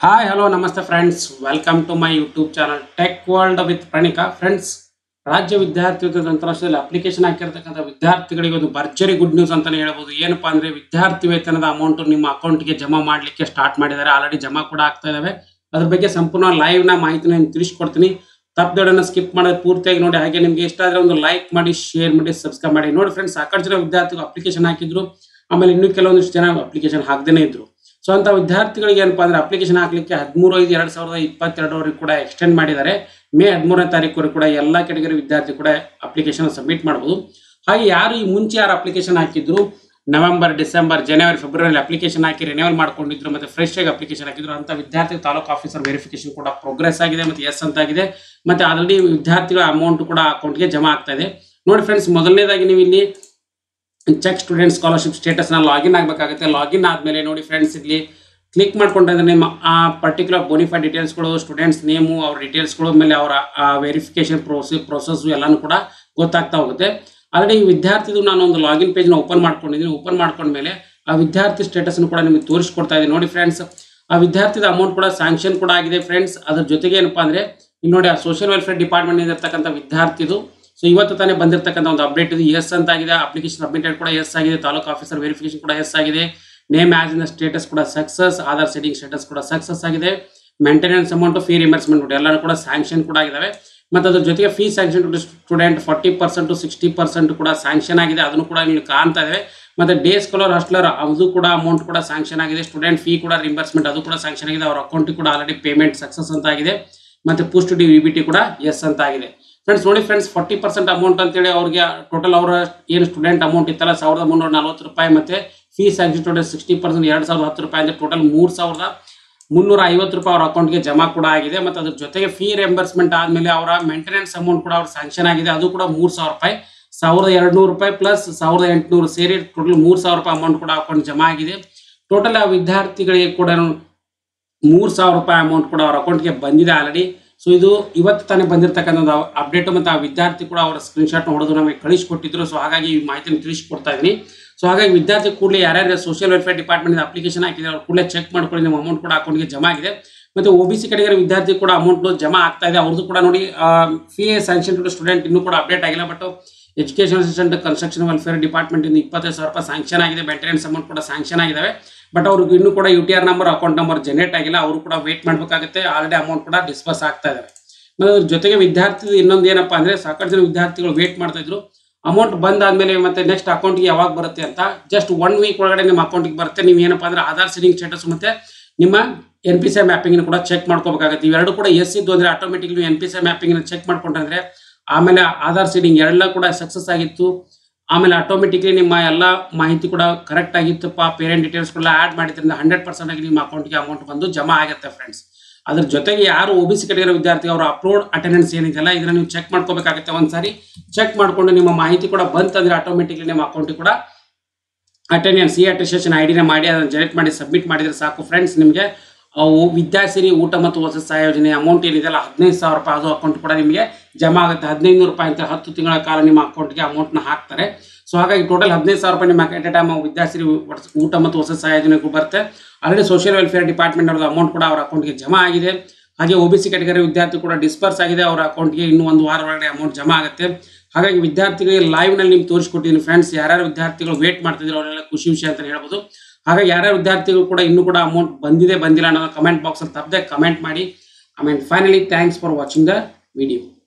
hi hello ನಮಸ್ತೆ friends welcome to my YouTube channel tech world with Pranika friends ರಾಜ್ಯ ವಿದ್ಯಾರ್ಥಿ ವೇತನ ಅಂತಾರಾಷ್ಟ್ರೀಯದಲ್ಲಿ ಅಪ್ಲಿಕೇಶನ್ ಹಾಕಿರ್ತಕ್ಕಂಥ ವಿದ್ಯಾರ್ಥಿಗಳಿಗೆ ಒಂದು ಭರ್ಜರಿ ಗುಡ್ ನ್ಯೂಸ್ ಅಂತಾನೆ ಹೇಳ್ಬೋದು ಏನಪ್ಪಾ ಅಂದ್ರೆ ವಿದ್ಯಾರ್ಥಿ ವೇತನದ ಅಮೌಂಟ್ ನಿಮ್ಮ ಅಕೌಂಟ್ಗೆ ಜಮಾ ಮಾಡಲಿಕ್ಕೆ ಸ್ಟಾರ್ಟ್ ಮಾಡಿದ್ದಾರೆ ಆಲ್ರೆಡಿ ಜಮಾ ಕೂಡ ಆಗ್ತಾ ಇದಾವೆ ಅದ್ರ ಬಗ್ಗೆ ಸಂಪೂರ್ಣ ಲೈವ್ ನ ಮಾಹಿತಿನ ನಾನು ತಿಳಿಸ್ಕೊಡ್ತೀನಿ ತಪ್ಪದೊಡನ್ನ ಸ್ಕಿಪ್ ಮಾಡೋದು ಪೂರ್ತಿಯಾಗಿ ನೋಡಿ ಹಾಗೆ ನಿಮ್ಗೆ ಇಷ್ಟ ಆದ್ರೆ ಒಂದು ಲೈಕ್ ಮಾಡಿ ಶೇರ್ ಮಾಡಿ ಸಬ್ಸ್ಕ್ರೈಬ್ ಮಾಡಿ ನೋಡಿ ಫ್ರೆಂಡ್ಸ್ ಸಾಕಷ್ಟು ಜನ ವಿದ್ಯಾರ್ಥಿಗಳು ಅಪ್ಲಿಕೇಶನ್ ಹಾಕಿದ್ರು ಆಮೇಲೆ ಇನ್ನೂ ಕೆಲವೊಂದಿಷ್ಟು ಜನ ಅಪ್ಲಿಕೇಶನ್ ಹಾಕ್ದೇನೆ ಇದ್ರು ಸೊ ಅಂತ ವಿದ್ಯಾರ್ಥಿಗಳಿಗೆ ಏನಪ್ಪಾ ಅಂದ್ರೆ ಅಪ್ಲಿಕೇಶನ್ ಹಾಕ್ಲಿಕ್ಕೆ ಹದಿಮೂರು ಐದು ಎರಡ್ ಸಾವಿರದ ಇಪ್ಪತ್ತೆರಡರವರೆಗೆ ಕೂಡ ಎಕ್ಸ್ಟೆಂಡ್ ಮಾಡಿದ್ದಾರೆ ಮೇ ಹದಿಮೂರನೇ ತಾರೀಕುವರೆಗೆ ಕೂಡ ಎಲ್ಲ ಕೆಟಗರಿ ವಿದ್ಯಾರ್ಥಿ ಕೂಡ ಅಪ್ಲಿಕೇಶನ್ ಸಬ್ಮಿಟ್ ಮಾಡಬಹುದು ಹಾಗೆ ಯಾರು ಈ ಮುಂಚೆ ಯಾರು ಅಪ್ಲಿಕೇಶನ್ ಹಾಕಿದ್ರು ನವೆಂಬರ್ ಡಿಸೆಂಬರ್ ಜನವರಿ ಫೆಬ್ರವರಿ ಅಪ್ಲಿಕೇಶನ್ ಹಾಕಿ ರಿನ್ಯೂವಲ್ ಮಾಡ್ಕೊಂಡಿದ್ರು ಮತ್ತೆ ಫ್ರೆಶ್ ಆಗಿ ಅಪ್ಲಿಕೇಶನ್ ಹಾಕಿದ್ರು ಅಂತ ವಿದ್ಯಾರ್ಥಿ ತಾಲೂಕು ಆಫೀಸರ್ ವೆರಿಫಿಕೇಶನ್ ಕೂಡ ಪ್ರೋಗ್ರೆಸ್ ಆಗಿದೆ ಮತ್ತೆ ಎಸ್ ಅಂತ ಆಗಿದೆ ಮತ್ತೆ ಆಲ್ರೆಡಿ ವಿದ್ಯಾರ್ಥಿಗಳ ಅಮೌಂಟ್ ಕೂಡ ಅಕೌಂಟ್ಗೆ ಜಮಾ ಆಗ್ತಾ ಇದೆ ನೋಡಿ ಫ್ರೆಂಡ್ಸ್ ಮೊದಲನೇದಾಗಿ ನೀವು ಇಲ್ಲಿ ಚೆಕ್ ಸ್ಟೂಡೆಂಟ್ ಸ್ಕಾಲರ್ಶಿಪ್ ಸ್ಟೇಟಸ್ ನ ಲಾಗಿನ್ ಆಗಬೇಕಾಗುತ್ತೆ ಲಾಗಿನ್ ಆದ್ಮೇಲೆ ನೋಡಿ ಫ್ರೆಂಡ್ಸ್ ಇಲ್ಲಿ ಕ್ಲಿಕ್ ಮಾಡ್ಕೊಂಡ್ರೆ ನಿಮ್ಮ ಆ ಪರ್ಟಿಕ್ಯುಲರ್ ಬೋನಿಫೈಡ್ ಡೀಟೇಲ್ಸ್ಗಳು ಸ್ಟೂಡೆಂಟ್ಸ್ ನೇಮು ಅವ್ರ ಡೀಟೇಲ್ಸ್ಗಳು ಮೇಲೆ ಅವರ ವೆರಿಫಿಕೇಶನ್ ಪ್ರೋಸೆಸ್ ಪ್ರೊಸೆಸ್ ಎಲ್ಲಾನು ಕೂಡ ಗೊತ್ತಾಗ್ತಾ ಹೋಗುತ್ತೆ ಆಲ್ರೆಡಿ ಈ ವಿದ್ಯಾರ್ಥಿದು ನಾನು ಒಂದು ಲಾಗಿನ್ ಪೇಜ್ನ ಓಪನ್ ಮಾಡ್ಕೊಂಡಿದ್ದೀನಿ ಓಪನ್ ಮಾಡ್ಕೊಂಡ್ಮೇಲೆ ಆ ವಿದ್ಯಾರ್ಥಿ ಸ್ಟೇಟಸ್ ಕೂಡ ನಿಮಗೆ ತೋರಿಸ್ಕೊಡ್ತಾ ಇದ್ದೀನಿ ನೋಡಿ ಫ್ರೆಂಡ್ಸ್ ಆ ವಿದ್ಯಾರ್ಥಿದ ಅಮೌಂಟ್ ಕೂಡ ಸ್ಯಾಂಕ್ಷನ್ ಕೂಡ ಆಗಿದೆ ಫ್ರೆಂಡ್ಸ್ ಅದ್ರ ಜೊತೆಗೆ ಏನಪ್ಪಾ ಅಂದ್ರೆ ಇಲ್ಲಿ ನೋಡಿ ಆ ಸೋಷಿಯಲ್ ವೆಲ್ಫೇರ್ ಡಿಪಾರ್ಟ್ಮೆಂಟ್ ಇರ್ತಕ್ಕಂಥ ವಿದ್ಯಾರ್ಥಿದು ಸೊ ಇವತ್ತು ತಾನೇ ಬಂದಿರತಕ್ಕಂಥ ಒಂದು ಅಪ್ಡೇಟ್ ಇದು ಎಸ್ ಅಂತ ಆಗಿದೆ ಅಪ್ಲಿಕೇಶನ್ ಸಬ್ಮಿಟೆಡ್ ಕೂಡ ಎಸ್ ಆಗಿದೆ ತಾಲೂಕು ಆಫೀಸರ್ ವೆರಿಫಿಕೇಶನ್ ಕೂಡ ಎಸ್ ಆಗಿದೆ ನೇಮ್ ಆಸ್ ಇನ್ ಸ್ಟೇಟಸ್ ಕೂಡ ಸಕ್ಸಸ್ ಆಧಾರ್ ಸೆಟ್ಟಿಂಗ್ ಸ್ಟೇಟಸ್ ಕೂಡ ಸಕ್ಸಸ್ ಆಗಿದೆ ಮೇಂಟೆನೆನ್ಸ್ ಅಮೌಂಟ್ ಫೀ ರಿಮರ್ಸ್ಮೆಂಟ್ ಎಲ್ಲಾನು ಕೂಡ ಸ್ಯಾಂಕ್ಷನ್ ಕೂಡ ಆಗಿದಾವೆ ಮತ್ತು ಅದ್ರ ಜೊತೆಗೆ fee sanction to student forty percent to sixty percent ಕೂಡ ಸ್ಯಾಂಕ್ಷನ್ ಆಗಿದೆ ಅದನ್ನು ಕೂಡ ನೀವು ಕಾಣ್ತಾ ಇದಾವೆ ಮತ್ತೆ ಡೇ ಸ್ಕಾಲರ್ ಹಾಸ್ಟೆಲರ್ ಅದು ಕೂಡ ಅಮೌಂಟ್ ಕೂಡ ಸ್ಯಾಂಕ್ಷನ್ ಆಗಿದೆ ಸ್ಟೂಡೆಂಟ್ ಫೀ ಕೂಡ ರಿಂಬರ್ಸ್ಮೆಂಟ್ ಅದು ಕೂಡ ಸ್ಯಾಂಕ್ಷನ್ ಆಗಿದೆ ಅವ್ರ ಅಕೌಂಟಿಗೆ ಕೂಡ ಆಲ್ರೆಡಿ ಪೇಮೆಂಟ್ ಸಕ್ಸಸ್ ಅಂತ ಆಗಿದೆ ಮತ್ತೆ post D V B T ಕೂಡ ಎಸ್ ಅಂತ ಆಗಿದೆ ಫ್ರೆಂಡ್ಸ್ ನೋಡಿ ಫ್ರೆಂಡ್ಸ್ ಫಾರ್ಟಿ ಪರ್ಸೆಂಟ್ ಅಮೌಂಟ್ ಅಂತೇಳಿ ಅವ್ರಿಗೆ ಟೋಟಲ್ ಅವರ ಏನು ಸ್ಟೂಡೆಂಟ್ ಅಮೌಂಟ್ ಇತ್ತಲ್ಲ ಸಾವಿರದ ಮುನ್ನೂರ ನಲ್ವತ್ತು ರೂಪಾಯಿ ಮತ್ತೆ fee sanction total sixty percent ಎರಡು ಸಾವಿರದ ಹತ್ತು ರೂಪಾಯಿ ಅಂದ್ರೆ ಟೋಟಲ್ ಮೂರು ಸಾವಿರದ ಮುನ್ನೂರ ಐವತ್ತು ರೂಪಾಯಿ ಅವ್ರ ಅಕೌಂಟ್ಗೆ ಜಮಾ ಕೂಡ ಆಗಿದೆ ಮತ್ತು ಅದ್ರ ಜೊತೆಗೆ ಫೀ ರೆಂಬರ್ಸ್ಮೆಂಟ್ ಆದಮೇಲೆ ಅವರ ಮೇಂಟೆನೆನ್ಸ್ ಅಮೌಂಟ್ ಕೂಡ ಅವ್ರ ಸ್ಯಾಂಕ್ಷನ್ ಆಗಿದೆ ಅದು ಕೂಡ ಮೂರು ಸಾವಿರ ರೂಪಾಯಿ ಸಾವಿರದ ಎರಡು ನೂರು ರೂಪಾಯಿ ಪ್ಲಸ್ ಸಾವಿರದ ಎಂಟುನೂರು ಸೇರಿ ಟೋಟಲ್ ಮೂರು ಸಾವಿರ ರೂಪಾಯಿ ಅಮೌಂಟ್ ಕೂಡ ಅಕೌಂಟ್ ಜಮಾ ಆಗಿದೆ ಟೋಟಲ್ ಆ ವಿದ್ಯಾರ್ಥಿಗಳಿಗೆ ಕೂಡ ಮೂರು ಸಾವಿರ ರೂಪಾಯಿ ಅಮೌಂಟ್ ಕೂಡ ಅವ್ರ ಅಕೌಂಟ್ಗೆ ಬಂದಿದೆ ಆಲ್ರೆಡಿ ಸೊ ಇದು ಇವತ್ತು ತಾನೇ ಬಂದಿರತಕ್ಕಂಥ ಅಪ್ಡೇಟ್ ಮತ್ತು ಆ ವಿದ್ಯಾರ್ಥಿ ಕೂಡ ಅವರ ಸ್ಕ್ರೀನ್ಶಾಟ್ ಹೊಡೆದು ನಮಗೆ ಕಳಿಸ್ಕೊಟ್ಟಿದ್ರು ಸೊ ಹಾಗಾಗಿ ಈ ಮಾಹಿತಿನ ತಿಳಿಸ್ಕೊಡ್ತಾ ಇದ್ದೀನಿ ಸೊ ಹಾಗಾಗಿ ವಿದ್ಯಾರ್ಥಿ ಕೂಡಲೇ ಯಾರ್ಯಾರು ಸೋಷಿಯಲ್ ವೆಲ್ಫೇರ್ ಡಿಪಾರ್ಟ್ಮೆಂಟ್ ಅಪ್ಲಿಕೇಶನ್ ಹಾಕಿದ್ರೆ ಅವ್ರು ಕೂಡಲೇ ಚೆಕ್ ಮಾಡ್ಕೊಳ್ಳಿ ನಿಮ್ಮ ಅಮೌಂಟ್ ಕೂಡ ಅಕೌಂಟ್ಗೆ ಜಮಾ ಆಗಿದೆ ಮತ್ತೆ ಒ ಬಿ ಸಿ ಕಡೆಗೆ ವಿದ್ಯಾರ್ಥಿ ಕೂಡ ಅಮೌಂಟ್ ಜಮಾ ಆಗ್ತಾ ಇದೆ ಅವ್ರದ್ದು ಕೂಡ ನೋಡಿ ಫೀ ಸ್ಯಾಂಕ್ಷನ್ ಟು ಸ್ಟೂಡೆಂಟ್ ಇನ್ನೂ ಕೂಡ ಅಪ್ಡೇಟ್ ಆಗಿಲ್ಲ but education assistant construction welfare department ಇಂದ ಇಪ್ಪತ್ತೈದು ಸಾವಿರ ರೂಪಾಯಿ ಸ್ಯಾಂಕ್ಷನ್ ಆಗಿದೆ ಮೇಂಟೆನೆನ್ಸ್ ಅಮೌಂಟ್ ಕೂಡ ಸ್ಯಾಂಕ್ಷನ್ ಆಗಿದಾವೆ ಬಟ್ ಅವ್ರಿಗೆ ಇನ್ನೂ ಕೂಡ U T R number account number generate ಆಗಿಲ್ಲ ಅವರು ಕೂಡ ವೇಟ್ ಮಾಡಬೇಕಾಗುತ್ತೆ ಆಲ್ರೆಡಿ ಅಮೌಂಟ್ ಕೂಡ ಡಿಸ್ಬರ್ಸ್ ಆಗ್ತಾ ಇದಾವೆ ಮತ್ತೆ ಅದ್ರ ಜೊತೆಗೆ ವಿದ್ಯಾರ್ಥಿ ಇನ್ನೊಂದು ಏನಪ್ಪಾ ಅಂದ್ರೆ ಸಾಕಷ್ಟು ಜನ ವಿದ್ಯಾರ್ಥಿಗಳು ವೇಟ್ ಮಾಡ್ತಾ ಇದ್ರು ಅಮೌಂಟ್ ಬಂದಾದ್ಮೇಲೆ ಮತ್ತೆ ನೆಕ್ಸ್ಟ್ ಅಕೌಂಟ್ಗೆ ಯಾವಾಗ ಬರುತ್ತೆ ಅಂತ ಜಸ್ಟ್ ಒನ್ ವೀಕ್ ಒಳಗಡೆ ನಿಮ್ಮ ಅಕೌಂಟ್ಗೆ ಬರುತ್ತೆ ನೀವು ಏನಪ್ಪಾ ಅಂದ್ರೆ ಆಧಾರ್ ಸೆಟ್ಟಿಂಗ್ ಸ್ಟೇಟಸ್ ಮತ್ತೆ ನಿಮ್ಮ ಎನ್ ಪಿ ಸಿ ಮ್ಯಾಪಿಂಗ್ ಕೂಡ ಚೆಕ್ ಮಾಡ್ಕೋಬೇಕಾಗುತ್ತೆ ಇವೆರಡು ಕೂಡ ಎಸ್ ಇದ್ದು ಅಂದ್ರೆ ಆಟೋಮೆಟಿಕ್ ನೀವು N P C mapping check ಮಾಡ್ಕೊಂಡ್ರೆ ಆಮೇಲೆ ಆಧಾರ್ ಸೀಡಿಂಗ್ ಎಲ್ಲ ಕೂಡ ಸಕ್ಸಸ್ ಆಗಿತ್ತು ಆಮೇಲೆ ಆಟೋಮೆಟಿಕ್ಲಿ ನಿಮ್ಮ ಎಲ್ಲ ಮಾಹಿತಿ ಕೂಡ ಕರೆಕ್ಟ್ ಆಗಿತ್ತಪ್ಪ ಪೇರೆಂಟ್ ಡೀಟೇಲ್ಸ್ ಕೂಡ ಆ್ಯಡ್ ಮಾಡಿದ್ರಿಂದ ಹಂಡ್ರೆಡ್ ಪರ್ಸೆಂಟ್ ಆಗಿ ನಿಮ್ಮ ಅಕೌಂಟ್ಗೆ ಅಮೌಂಟ್ ಬಂದು ಜಮಾ ಆಗುತ್ತೆ ಫ್ರೆಂಡ್ಸ್ ಅದ್ರ ಜೊತೆಗೆ ಯಾರು ಒ ಬಿ ಸಿ ಕಡೆಗಿರೋ ವಿದ್ಯಾರ್ಥಿ ಅವರ ಅಪ್ಲೋಡ್ ಅಟೆಂಡೆನ್ಸ್ ಏನಿದೆಯಲ್ಲ ಇದನ್ನ ನೀವು ಚೆಕ್ ಮಾಡ್ಕೋಬೇಕಾಗುತ್ತೆ ಒಂದ್ಸಾರಿ ಚೆಕ್ ಮಾಡ್ಕೊಂಡು ನಿಮ್ಮ ಮಾಹಿತಿ ಕೂಡ ಬಂತಂದ್ರೆ ಆಟೋಮೆಟಿಕ್ಲಿ ನಿಮ್ಮ ಅಕೌಂಟಿಗೆ ಕೂಡ ಅಟೆಂಡೆನ್ಸ್ ಈ ಅಟೆಸ್ಟೇಷನ್ ಐಡಿನ ಮಾಡಿ ಅದನ್ನು ಜನರೇಟ್ ಮಾಡಿ ಸಬ್ಮಿಟ್ ಮಾಡಿದ್ರೆ ಸಾಕು ಫ್ರೆಂಡ್ಸ್ ನಿಮಗೆ ಅವು ವಿದ್ಯಾಸಿರಿ ಊಟ ಮತ್ತು ವಸತಿ ಸಹಾಯೋಜನೆ ಅಮೌಂಟ್ ಏನಿದೆಯಲ್ಲ ಹದಿನೈದು ಸಾವಿರ ರೂಪಾಯಿ ಅದು ಅಕೌಂಟ್ ಕೂಡ ನಿಮಗೆ ಜಮಾ ಆಗುತ್ತೆ ಹದಿನೈದು ರೂಪಾಯಿ ಅಂತ ಹತ್ತು ತಿಂಗಳ ಕಾಲ ನಿಮ್ಮ ಅಕೌಂಟ್ಗೆ ಅಮೌಂಟ್ನ ಹಾಕ್ತಾರೆ ಸೊ ಹಾಗಾಗಿ ಟೋಟಲ್ ಹದಿನೈದು ಸಾವಿರ ರೂಪಾಯಿ ನಿಮ್ಮ ಎಟ್ ಎ ಟೈಮ್ ವಿದ್ಯಾಸಿರಿ ಊಟ ಮತ್ತು ವಸತಿ ಸಹಾಯೋಜನೆಗೂ ಬರುತ್ತೆ ಆಲ್ರೆಡಿ ಸೋಷಿಯಲ್ ವೆಲ್ಫೇರ್ ಡಿಪಾರ್ಟ್ಮೆಂಟ್ ಅವ್ರದ್ದು ಅಮೌಂಟ್ ಕೂಡ ಅವರ ಅಕೌಂಟ್ಗೆ ಜಮಾ ಆಗಿದೆ ಹಾಗೆ ಒ ಬಿ ಸಿ ಕ್ಯಾಟಗರಿ ವಿದ್ಯಾರ್ಥಿ ಕೂಡ ಡಿಸ್ಪರ್ಸ್ ಆಗಿದೆ ಅವರ ಅಕೌಂಟ್ಗೆ ಇನ್ನೂ ಒಂದು ವಾರ ಒಳಗಡೆ ಅಮೌಂಟ್ ಜಮಾ ಆಗುತ್ತೆ ಹಾಗಾಗಿ ವಿದ್ಯಾರ್ಥಿಗಳಿಗೆ ಲೈವ್ನಲ್ಲಿ ನಿಮ್ಗೆ ತೋರಿಸ್ಕೊಟ್ಟಿದ್ದೀನಿ ಫ್ರೆಂಡ್ಸ್ ಯಾರ್ಯಾರು ವಿದ್ಯಾರ್ಥಿಗಳು ವೇಟ್ ಮಾಡ್ತಿದ್ರು ಅವರೆಲ್ಲ ಖುಷಿ ವಿಷಯ ಅಂತ ಹೇಳ್ಬೋದು ಹಾಗಾಗಿ ಯಾರ್ಯಾರು ವಿದ್ಯಾರ್ಥಿಗಳು ಕೂಡ ಇನ್ನೂ ಕೂಡ ಅಮೌಂಟ್ ಬಂದಿದೆ ಬಂದಿಲ್ಲ ಅನ್ನೋದು ಕಮೆಂಟ್ ಬಾಕ್ಸಲ್ಲಿ ತಪ್ಪದೆ ಕಮೆಂಟ್ ಮಾಡಿ I mean finally thanks for watching the video